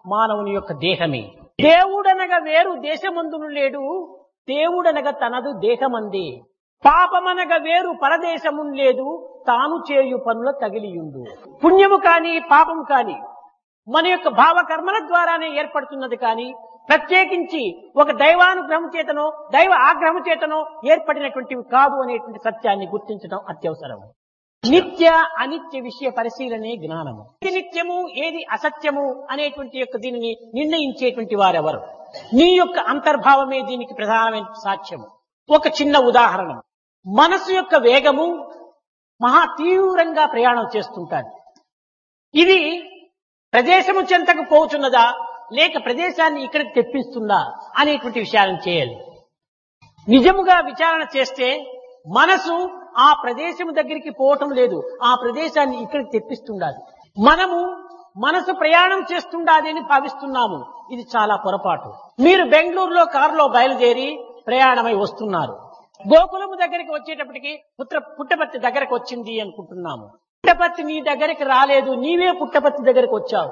మానవుని యొక్క దేహమే దేవుడనగా వేరు దేశమందును లేడు దేవుడనగా తనదు దేహమందే పాపమనగా వేరు పరదేశము లేదు తాను చేయు పనుల తగిలియుండు పుణ్యము కాని పాపము కాని మన యొక్క భావకర్మల ద్వారానే ఏర్పడుతున్నది కానీ ప్రత్యేకించి ఒక దైవానుగ్రహం చేతనో దైవ ఆగ్రహం చేతనో ఏర్పడినటువంటివి కాదు అనేటువంటి సత్యాన్ని గుర్తించడం అత్యవసరం నిత్య అనిత్య విషయ పరిశీలనే జ్ఞానము ఏది నిత్యము ఏది అసత్యము అనేటువంటి యొక్క దీనిని నిర్ణయించేటువంటి వారెవరు నీ యొక్క అంతర్భావమే దీనికి ప్రధానమైన సాక్ష్యము ఒక చిన్న ఉదాహరణ మనసు యొక్క వేగము మహా తీవ్రంగా ప్రయాణం చేస్తుంటాది ఇది ప్రదేశము చెంతకు పోతున్నదా లేక ప్రదేశాన్ని ఇక్కడికి తెప్పిస్తుందా అనేటువంటి విషయాలను చేయాలి నిజముగా విచారణ చేస్తే మనసు ఆ ప్రదేశం దగ్గరికి పోవటం లేదు ఆ ప్రదేశాన్ని ఇక్కడికి తెప్పిస్తుండాలి మనము మనసు ప్రయాణం చేస్తుండాలి అని భావిస్తున్నాము ఇది చాలా పొరపాటు మీరు బెంగళూరులో కారులో బయలుదేరి ప్రయాణమై వస్తున్నారు గోకులము దగ్గరికి వచ్చేటప్పటికి పుత్ర పుట్టపర్తి దగ్గరకు వచ్చింది అనుకుంటున్నాము పుట్టపర్తి నీ దగ్గరికి రాలేదు నీవే పుట్టపర్తి దగ్గరకు వచ్చావు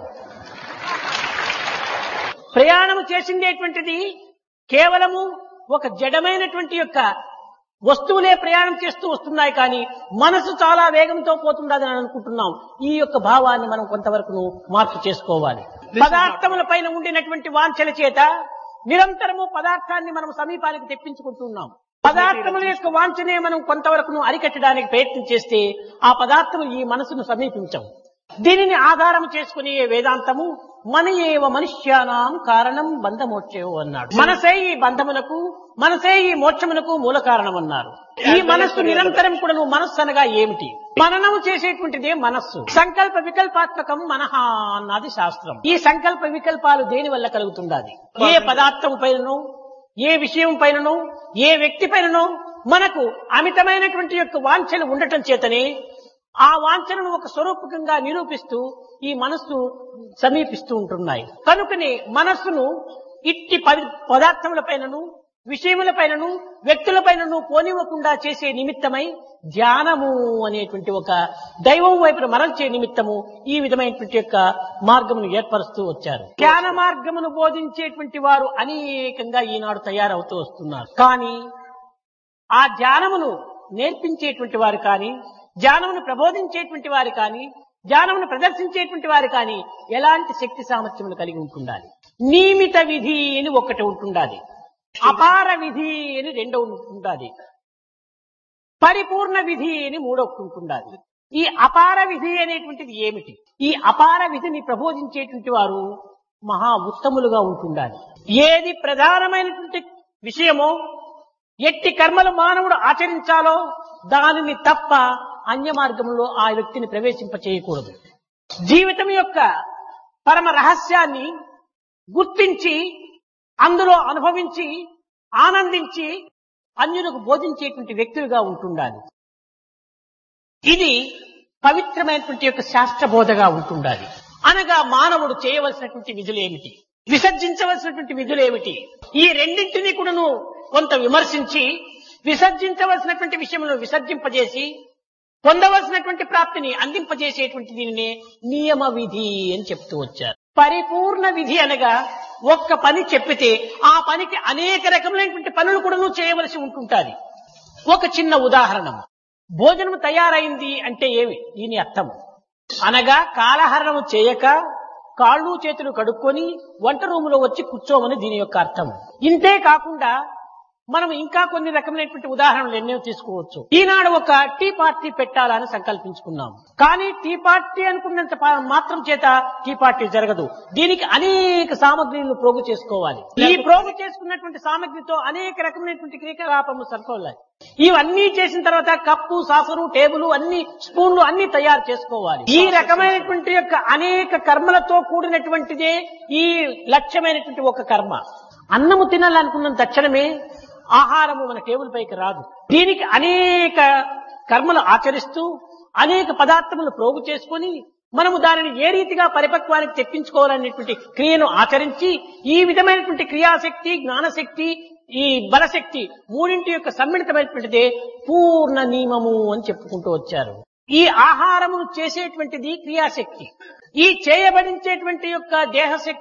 ప్రయాణం చేసిందేటువంటిది కేవలము ఒక జడమైనటువంటి యొక్క వస్తువులే ప్రయాణం చేస్తూ వస్తున్నాయి కానీ మనసు చాలా వేగంతో పోతుండదని అనుకుంటున్నాం ఈ యొక్క భావాన్ని మనం కొంతవరకు మార్పు చేసుకోవాలి పదార్థముల పైన ఉండినటువంటి వాంఛల చేత నిరంతరము పదార్థాన్ని మనం సమీపానికి తెప్పించుకుంటున్నాం పదార్థముల యొక్క వాంఛనే మనం కొంతవరకు అరికట్టడానికి ప్రయత్నం చేస్తే ఆ పదార్థము ఈ మనసును సమీపించవు దీనిని ఆధారం చేసుకుని వేదాంతము మన ఏవ మనుష్యానాం కారణం బంధమోక్షేవు అన్నాడు మనసే ఈ బంధములకు మనసే ఈ మోక్షమునకు మూల కారణం అన్నారు ఈ మనస్సు నిరంతరం కూడా నువ్వు మనస్సు అనగా ఏమిటి మననము చేసేటువంటిదే మనస్సు సంకల్ప వికల్పాత్మకం మనహ అన్నది శాస్త్రం ఈ సంకల్ప వికల్పాలు దేని వల్ల కలుగుతుండాలి ఏ పదార్థం పైనను ఏ విషయం పైనను ఏ వ్యక్తి పైనను మనకు అమితమైనటువంటి యొక్క వాంఛలు ఉండటం చేతనే ఆ వాంఛనను ఒక స్వరూపకంగా నిరూపిస్తూ ఈ మనస్సు సమీపిస్తూ ఉంటున్నాయి కనుకనే మనస్సును ఇట్టి పది పదార్థముల పైనను విషయముల పైనను వ్యక్తుల పైనను పోనివ్వకుండా చేసే నిమిత్తమై ధ్యానము అనేటువంటి ఒక దైవం వైపున మరల్చే నిమిత్తము ఈ విధమైనటువంటి యొక్క మార్గమును ఏర్పరుస్తూ వచ్చారు ధ్యాన మార్గమును బోధించేటువంటి వారు అనేకంగా ఈనాడు తయారవుతూ వస్తున్నారు కానీ ఆ ధ్యానమును నేర్పించేటువంటి వారు కానీ ధ్యానమును ప్రబోధించేటువంటి వారు కానీ జ్ఞానమును ప్రదర్శించేటువంటి వారు కానీ ఎలాంటి శక్తి సామర్థ్యములు కలిగి ఉంటుండాలి నియమిత విధి అని ఒకటి ఉంటుండాలి అపార విధి అని రెండో ఉంటుండాలి పరిపూర్ణ విధి అని మూడో ఉంటుండాలి ఈ అపార విధి అనేటువంటిది ఏమిటి ఈ అపార విధిని ప్రబోధించేటువంటి వారు మహా ఉత్తములుగా ఉంటుండాలి ఏది ప్రధానమైనటువంటి విషయమో ఎట్టి కర్మలు మానవుడు ఆచరించాలో దానిని తప్ప అన్య మార్గంలో ఆ వ్యక్తిని ప్రవేశింప చేయకూడదు జీవితం యొక్క పరమ రహస్యాన్ని గుర్తించి అందులో అనుభవించి ఆనందించి అన్యులకు బోధించేటువంటి వ్యక్తులుగా ఉంటుండాలి ఇది పవిత్రమైనటువంటి యొక్క శాస్త్ర బోధగా ఉంటుండాలి అనగా మానవుడు చేయవలసినటువంటి విధులేమిటి విసర్జించవలసినటువంటి విధులేమిటి ఈ రెండింటినీ కూడాను కొంత విమర్శించి విసర్జించవలసినటువంటి విషయంలో విసర్జింపజేసి పొందవలసినటువంటి ప్రాప్తిని అందింపజేసేటువంటి దీనినే నియమ విధి అని చెప్తూ వచ్చారు పరిపూర్ణ విధి అనగా ఒక్క పని చెప్పితే ఆ పనికి అనేక రకములైనటువంటి పనులు కూడా చేయవలసి ఉంటుంటాది ఒక చిన్న ఉదాహరణ భోజనం తయారైంది అంటే ఏమి దీని అర్థం అనగా కాలహరణము చేయక కాళ్ళు చేతులు కడుక్కొని వంట రూములో వచ్చి కూర్చోమని దీని యొక్క అర్థం ఇంతే కాకుండా మనం ఇంకా కొన్ని రకమైనటువంటి ఉదాహరణలు ఎన్నో తీసుకోవచ్చు ఈనాడు ఒక టీ పార్టీ పెట్టాలని సంకల్పించుకున్నాం కానీ టీ పార్టీ అనుకున్నంత పా- మాత్రం చేత టీ పార్టీ జరగదు దీనికి అనేక సామగ్రిలను ప్రోగు చేసుకోవాలి ఈ ప్రోగు చేసుకున్నటువంటి సామగ్రితో అనేక రకమైనటువంటి క్రియాకలాపము సరిపోవాలి ఇవన్నీ చేసిన తర్వాత కప్పు సాసరు టేబుల్ అన్ని స్పూన్లు అన్ని తయారు చేసుకోవాలి ఈ రకమైనటువంటి యొక్క అనేక కర్మలతో కూడినటువంటిదే ఈ లక్ష్యమైనటువంటి ఒక కర్మ అన్నము తినాలనుకున్న తక్షణమే ఆహారము మన టేబుల్ పైకి రాదు దీనికి అనేక కర్మలు ఆచరిస్తూ అనేక పదార్థములు ప్రోగు చేసుకొని మనము దానిని ఏ రీతిగా పరిపక్వానికి తెప్పించుకోవాలనేటువంటి క్రియను ఆచరించి ఈ విధమైనటువంటి క్రియాశక్తి జ్ఞానశక్తి ఈ బలశక్తి మూడింటి యొక్క సమ్మిళితమైనటువంటిదే పూర్ణ నియమము అని చెప్పుకుంటూ వచ్చారు ఈ ఆహారమును చేసేటువంటిది క్రియాశక్తి ఈ చేయబడించేటువంటి యొక్క దేహశక్తి